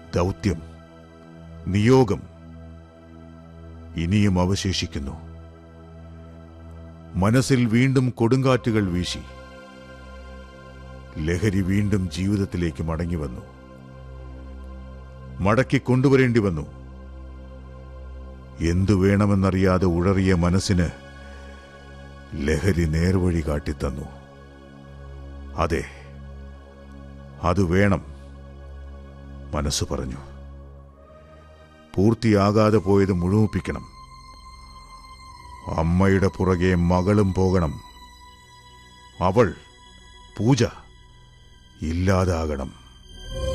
ദൗത്യം നിയോഗം ഇനിയും അവശേഷിക്കുന്നു മനസ്സിൽ വീണ്ടും കൊടുങ്കാറ്റുകൾ വീശി ലഹരി വീണ്ടും ജീവിതത്തിലേക്ക് മടങ്ങി വന്നു മടക്കി കൊണ്ടുവരേണ്ടി വന്നു എന്തു വേണമെന്നറിയാതെ ഉഴറിയ മനസ്സിന് ലഹരി നേർവഴി കാട്ടിത്തന്നു അതെ അത് വേണം മനസ്സ് പറഞ്ഞു പൂർത്തിയാകാതെ പോയത് മുഴുമിപ്പിക്കണം അമ്മയുടെ പുറകെ മകളും പോകണം അവൾ പൂജ ഇല്ലാതാകണം